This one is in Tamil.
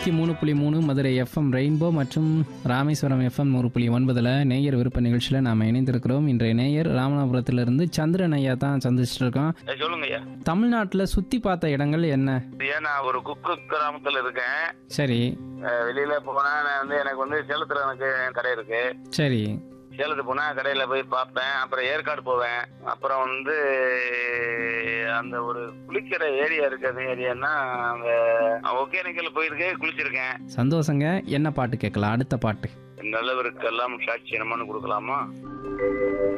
நூற்றி மூணு புள்ளி மூணு மதுரை எஃப்எம் ரெயின்போ மற்றும் ராமேஸ்வரம் எஃப்எம் நூறு புள்ளி ஒன்பதில் நேயர் விருப்ப நிகழ்ச்சியில் நாம் இணைந்திருக்கிறோம் இன்றைய நேயர் ராமநாதபுரத்திலிருந்து சந்திரன் ஐயா தான் சந்திச்சிட்டு இருக்கோம் ஏய், சொல்லுங்க ஐயா தமிழ்நாட்டில் சுற்றி பார்த்த இடங்கள் என்ன ஏன் நான் ஒரு குக்கு கிராமத்துல இருக்கேன் சரி அஹ் வெளியில போனா நான் வந்து எனக்கு வந்து சேலத்துல எனக்கு கடை இருக்கு சரி சேலத்துக்கு போனா கடையில போய் பார்ப்பேன் அப்புறம் ஏற்காடு போவேன் அப்புறம் வந்து அந்த ஒரு குளிக்கிற ஏரியா இருக்கு அந்த ஏரியான்னா அங்க ஒகேனக்கல் போயிருக்கேன் குளிச்சிருக்கேன் சந்தோஷங்க என்ன பாட்டு கேட்கலாம் அடுத்த பாட்டு நல்லவருக்கெல்லாம் சாட்சி என்னமான்னு கொடுக்கலாமா